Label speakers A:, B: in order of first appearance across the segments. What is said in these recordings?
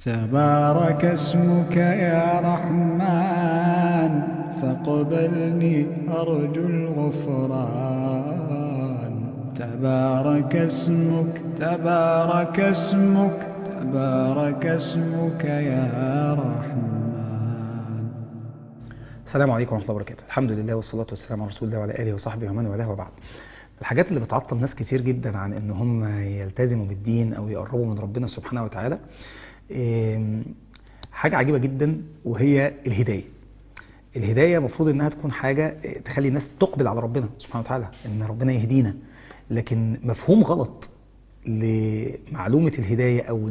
A: تبارك اسمك يا رحمن فاقبلني أرجو الغفران تبارك اسمك تبارك اسمك تبارك اسمك يا رحمن
B: السلام عليكم ورحمة الله وبركاته الحمد لله والصلاة والسلام على رسول الله وعلى آله وصحبه ومن والاه وبعد الحاجات اللي بتعطل ناس كتير جدا عن ان هم يلتزموا بالدين او يقربوا من ربنا سبحانه وتعالى إم، حاجة عجيبة جدا وهي الهداية الهداية المفروض انها تكون حاجة تخلي الناس تقبل على ربنا سبحانه وتعالى ان ربنا يهدينا لكن مفهوم غلط لمعلومة الهداية او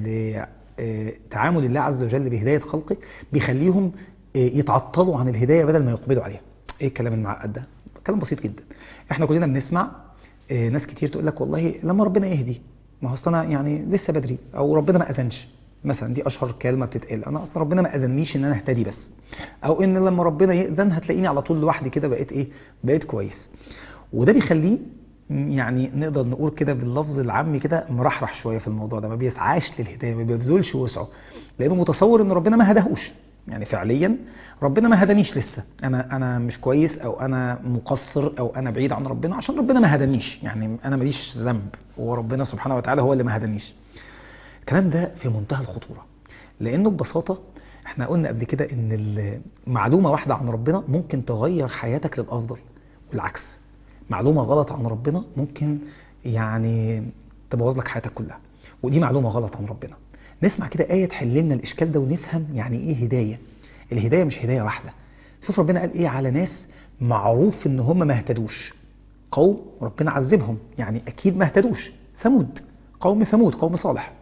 B: لتعامل الله عز وجل بهداية خلقه بيخليهم يتعطلوا عن الهداية بدل ما يقبلوا عليها ايه الكلام المعقد ده كلام بسيط جدا احنا كلنا بنسمع آه، ناس كتير تقول لك والله لما ربنا يهدي ما هو اصل انا يعني لسه بدري او ربنا ما اذنش مثلا دي اشهر كلمه بتتقال انا اصلا ربنا ما اذنيش ان انا اهتدي بس او ان لما ربنا ياذن هتلاقيني على طول لوحدي كده بقيت ايه بقيت كويس وده بيخليه م، يعني نقدر نقول كده باللفظ العامي كده مرحرح شويه في الموضوع ده ما بيسعاش للهدايه ما بيبذلش وسعه لانه متصور ان ربنا ما هداهوش يعني فعليا ربنا ما هدانيش لسه انا انا مش كويس او انا مقصر او انا بعيد عن ربنا عشان ربنا ما هدانيش يعني انا ماليش ذنب وربنا سبحانه وتعالى هو اللي ما هدانيش الكلام ده في منتهى الخطوره لانه ببساطه احنا قلنا قبل كده ان المعلومه واحده عن ربنا ممكن تغير حياتك للافضل والعكس معلومه غلط عن ربنا ممكن يعني تبوظ لك حياتك كلها ودي معلومه غلط عن ربنا نسمع كده آية تحل لنا الإشكال ده ونفهم يعني إيه هداية الهداية مش هداية واحدة شوف ربنا قال إيه على ناس معروف إن هم ما اهتدوش قوم ربنا عذبهم يعني أكيد ما اهتدوش ثمود قوم ثمود قوم صالح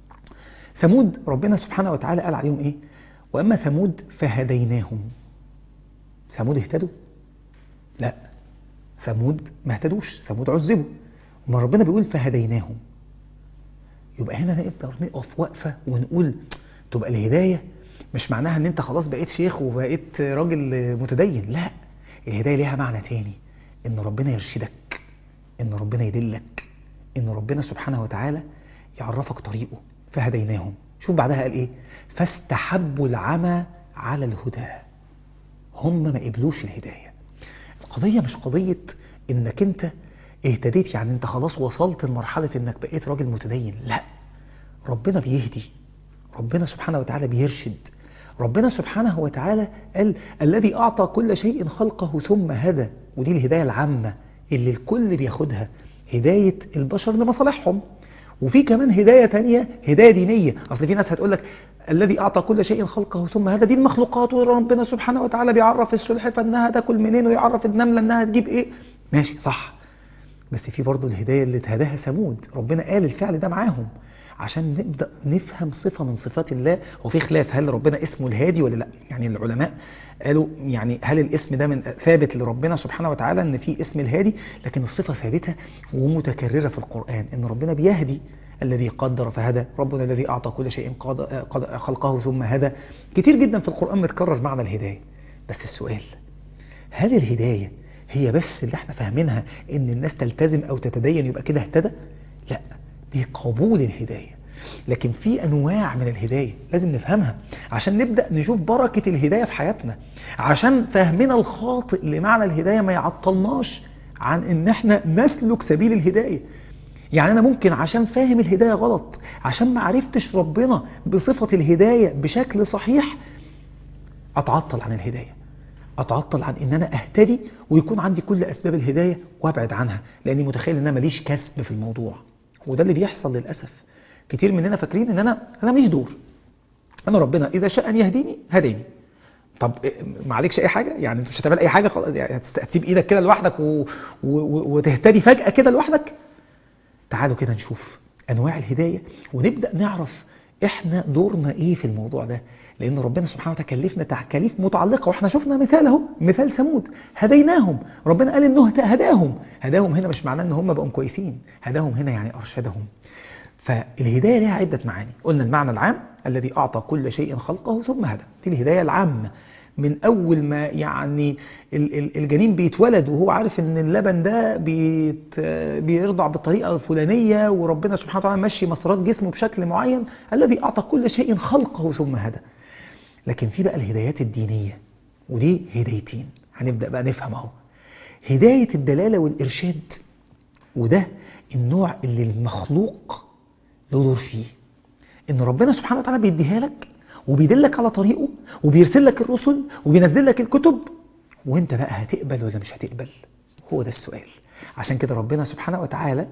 B: ثمود ربنا سبحانه وتعالى قال عليهم إيه وأما ثمود فهديناهم ثمود اهتدوا لا ثمود ما اهتدوش ثمود عذبوا وما ربنا بيقول فهديناهم يبقى هنا نقدر نقف وقفة ونقول تبقى الهداية مش معناها ان انت خلاص بقيت شيخ وبقيت راجل متدين لا الهداية ليها معنى تاني ان ربنا يرشدك ان ربنا يدلك ان ربنا سبحانه وتعالى يعرفك طريقه فهديناهم شوف بعدها قال ايه فاستحبوا العمى على الهدى هم ما قبلوش الهداية القضية مش قضية انك انت اهتديت يعني انت خلاص وصلت لمرحلة انك بقيت راجل متدين لا ربنا بيهدي ربنا سبحانه وتعالى بيرشد ربنا سبحانه وتعالى قال الذي أعطى كل شيء خلقه ثم هدى ودي الهداية العامة اللي الكل بياخدها هداية البشر لمصالحهم وفي كمان هداية تانية هداية دينية أصل في ناس هتقول لك الذي أعطى كل شيء خلقه ثم هدى دي المخلوقات وربنا سبحانه وتعالى بيعرف السلحفة انها تاكل منين ويعرف النملة انها تجيب ايه ماشي صح بس في برضه الهداية اللي اتهداها ثمود ربنا قال الفعل ده معاهم عشان نبدأ نفهم صفة من صفات الله وفي خلاف هل ربنا اسمه الهادي ولا لا يعني العلماء قالوا يعني هل الاسم ده من ثابت لربنا سبحانه وتعالى ان في اسم الهادي لكن الصفة ثابتة ومتكررة في القرآن ان ربنا بيهدي الذي قدر فهدى ربنا الذي أعطى كل شيء قد قد خلقه ثم هدى كتير جدا في القرآن متكرر معنى الهداية بس السؤال هل الهداية هي بس اللي احنا فاهمينها ان الناس تلتزم او تتدين يبقى كده اهتدى لا دي قبول الهداية لكن في انواع من الهداية لازم نفهمها عشان نبدأ نشوف بركة الهداية في حياتنا عشان فهمنا الخاطئ لمعنى الهداية ما يعطلناش عن ان احنا نسلك سبيل الهداية يعني انا ممكن عشان فاهم الهداية غلط عشان ما عرفتش ربنا بصفة الهداية بشكل صحيح اتعطل عن الهداية اتعطل عن ان انا اهتدي ويكون عندي كل اسباب الهداية وابعد عنها لاني متخيل ان انا ماليش كسب في الموضوع وده اللي بيحصل للأسف كتير مننا فاكرين ان انا انا ماليش دور انا ربنا اذا شاء ان يهديني هديني طب ما عليكش اي حاجة يعني انت مش هتعمل اي حاجة خلاص يعني هتسيب ايدك كده لوحدك و... و... وتهتدي فجأة كده لوحدك تعالوا كده نشوف انواع الهداية ونبدأ نعرف احنا دورنا ايه في الموضوع ده لان ربنا سبحانه وتعالى كلفنا تكاليف متعلقة واحنا شفنا مثال اهو مثال ثمود هديناهم ربنا قال انه هداهم هداهم هنا مش معناه ان هم بقوا كويسين هداهم هنا يعني ارشدهم فالهداية لها عدة معاني قلنا المعنى العام الذي أعطى كل شيء خلقه ثم هدى دي الهداية العامة من أول ما يعني ال- ال- الجنين بيتولد وهو عارف إن اللبن ده بيت بيرضع بالطريقة الفلانية وربنا سبحانه وتعالى ماشي مسارات جسمه بشكل معين الذي أعطى كل شيء خلقه ثم هدى لكن في بقى الهدايات الدينية ودي هدايتين هنبدأ بقى نفهم اهو هداية الدلالة والإرشاد وده النوع اللي المخلوق له دور فيه ان ربنا سبحانه وتعالى بيديها لك وبيدلك على طريقه وبيرسل لك الرسل وبينزل لك الكتب وانت بقى هتقبل ولا مش هتقبل هو ده السؤال عشان كده ربنا سبحانه وتعالى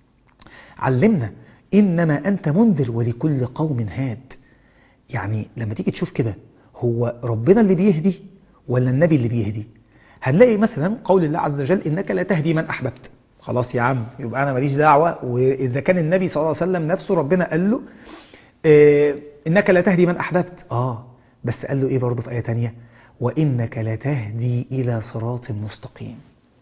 B: علمنا انما انت منذر ولكل قوم هاد يعني لما تيجي تشوف كده هو ربنا اللي بيهدي ولا النبي اللي بيهدي هنلاقي مثلا قول الله عز وجل انك لا تهدي من احببت خلاص يا عم يبقى انا ماليش دعوه واذا كان النبي صلى الله عليه وسلم نفسه ربنا قال له إيه انك لا تهدي من احببت اه بس قال له ايه برضه في ايه تانية وانك لا تهدي الى صراط مستقيم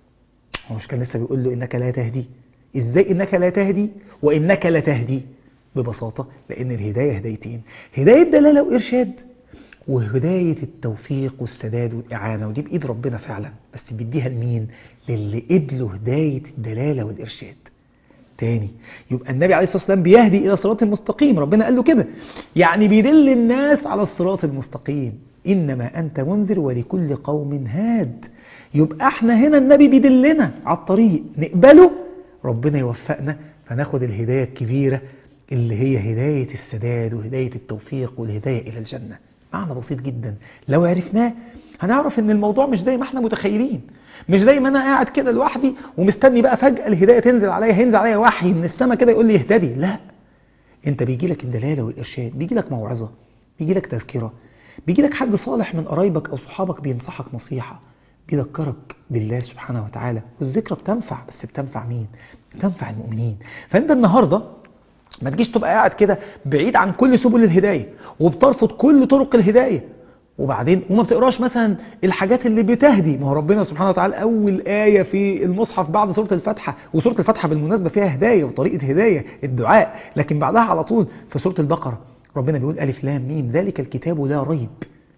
B: هو مش كان لسه بيقول له انك لا تهدي ازاي انك لا تهدي وانك لا تهدي ببساطه لان الهدايه هدايتين هدايه دلاله وارشاد وهداية التوفيق والسداد والإعانة ودي بإيد ربنا فعلا بس بيديها لمين؟ للي قبلوا هداية الدلالة والإرشاد تاني يبقى النبي عليه الصلاة والسلام بيهدي إلى صراط المستقيم ربنا قال له كده يعني بيدل الناس على الصراط المستقيم إنما أنت منذر ولكل قوم هاد يبقى احنا هنا النبي بيدلنا على الطريق نقبله ربنا يوفقنا فناخد الهداية الكبيرة اللي هي هداية السداد وهداية التوفيق والهداية إلى الجنة معنى بسيط جدا لو عرفناه هنعرف ان الموضوع مش زي ما احنا متخيلين مش زي ما انا قاعد كده لوحدي ومستني بقى فجأة الهداية تنزل عليا هينزل عليا وحي من السماء كده يقول لي اهتدي لا انت بيجي لك الدلالة والارشاد بيجي لك موعظة بيجي لك تذكرة بيجي لك حد صالح من قرايبك او صحابك بينصحك نصيحة بيذكرك بالله سبحانه وتعالى والذكرى بتنفع بس بتنفع مين بتنفع المؤمنين فانت النهارده ما تجيش تبقى قاعد كده بعيد عن كل سبل الهداية وبترفض كل طرق الهداية وبعدين وما بتقراش مثلا الحاجات اللي بتهدي ما هو ربنا سبحانه وتعالى أول آية في المصحف بعد سورة الفاتحة وسورة الفاتحة بالمناسبة فيها هداية وطريقة هداية الدعاء لكن بعدها على طول في سورة البقرة ربنا بيقول ألف لام ميم ذلك الكتاب لا ريب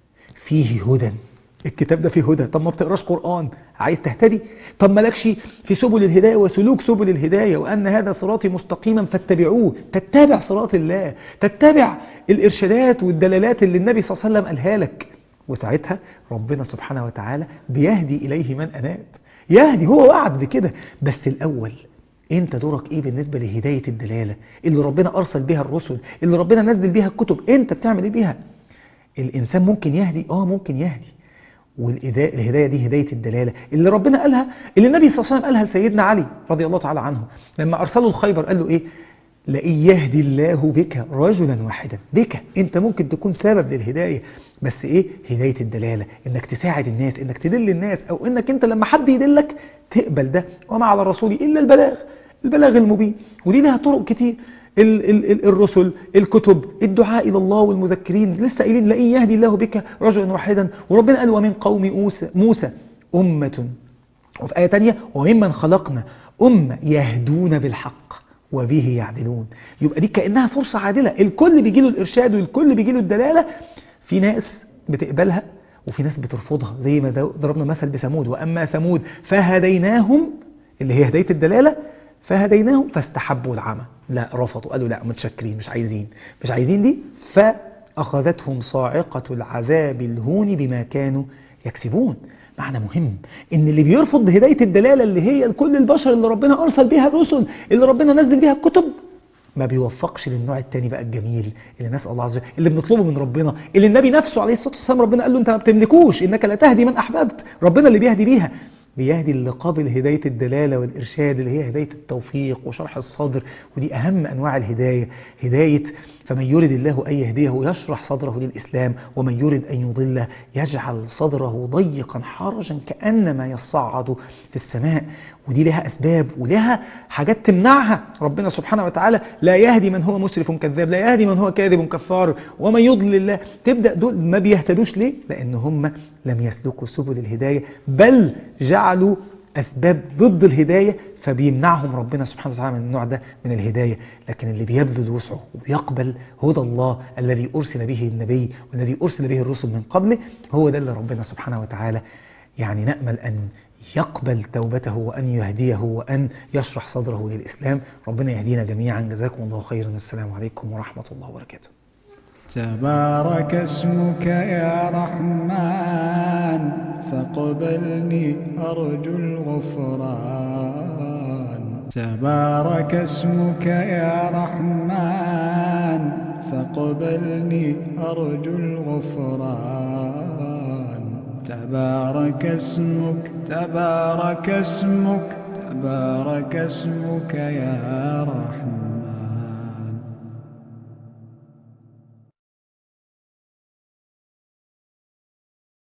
B: فيه هدى الكتاب ده فيه هدى طب ما بتقراش قرآن عايز تهتدي طب مالكش في سبل الهداية وسلوك سبل الهداية وأن هذا صراطي مستقيما فاتبعوه تتبع صراط الله تتبع الإرشادات والدلالات اللي النبي صلى الله عليه وسلم قالها لك وساعتها ربنا سبحانه وتعالى بيهدي إليه من أناب يهدي هو وعد بكده بس الأول انت دورك ايه بالنسبة لهداية الدلالة اللي ربنا ارسل بها الرسل اللي ربنا نزل بها الكتب انت بتعمل ايه بيها الانسان ممكن يهدي اه ممكن يهدي والهداية دي هداية الدلالة اللي ربنا قالها اللي النبي صلى الله عليه وسلم قالها لسيدنا علي رضي الله تعالى عنه لما أرسله الخيبر قال له إيه لئن يهدي الله بك رجلا واحدا بك انت ممكن تكون سبب للهداية بس ايه هداية الدلالة انك تساعد الناس انك تدل الناس او انك انت لما حد يدلك تقبل ده وما على الرسول الا البلاغ البلاغ المبين ودي لها طرق كتير ال ال ال الرسل الكتب الدعاء إلى الله والمذكرين لسه قايلين لئن يهدي الله بك رجلا واحدا وربنا قال ومن قوم موسى, موسى أمة وفي آية تانية وممن خلقنا أمة يهدون بالحق وبه يعدلون يبقى دي كأنها فرصة عادلة الكل بيجي له الإرشاد والكل بيجي له الدلالة في ناس بتقبلها وفي ناس بترفضها زي ما ضربنا مثل بثمود وأما ثمود فهديناهم اللي هي هداية الدلالة فهديناهم فاستحبوا العمى لا رفضوا قالوا لا متشكرين مش عايزين مش عايزين دي فأخذتهم صاعقة العذاب الهون بما كانوا يكسبون معنى مهم ان اللي بيرفض هداية الدلالة اللي هي لكل البشر اللي ربنا أرسل بها الرسل اللي ربنا نزل بها الكتب ما بيوفقش للنوع التاني بقى الجميل اللي نسأل الله عز وجل اللي بنطلبه من ربنا اللي النبي نفسه عليه الصلاة والسلام ربنا قال له انت ما بتملكوش انك لا تهدي من أحببت ربنا اللي بيهدي بيها بيهدي اللي قابل هداية الدلالة والإرشاد اللي هي هداية التوفيق وشرح الصدر ودي أهم أنواع الهداية هداية فمن يرد الله أن يهديه يشرح صدره للإسلام ومن يرد أن يضله يجعل صدره ضيقا حرجا كأنما يصعد في السماء ودي لها أسباب ولها حاجات تمنعها ربنا سبحانه وتعالى لا يهدي من هو مسرف كذاب لا يهدي من هو كاذب كفار ومن يضلل الله تبدأ دول ما بيهتدوش ليه لأن هم لم يسلكوا سبل الهداية بل جعلوا أسباب ضد الهداية فبيمنعهم ربنا سبحانه وتعالى من النوع ده من الهداية لكن اللي بيبذل وسعه وبيقبل هدى الله الذي أرسل به النبي والذي أرسل به الرسل من قبله هو ده اللي ربنا سبحانه وتعالى يعني نأمل أن يقبل توبته وأن يهديه وأن يشرح صدره للإسلام ربنا يهدينا جميعا جزاكم الله خيرا السلام عليكم ورحمة الله وبركاته
A: تبارك اسمك يا رحمن فاقبلني أرجو الغفران تبارك اسمك يا رحمن فاقبلني أرجو الغفران تبارك اسمك تبارك اسمك تبارك اسمك يا رحمن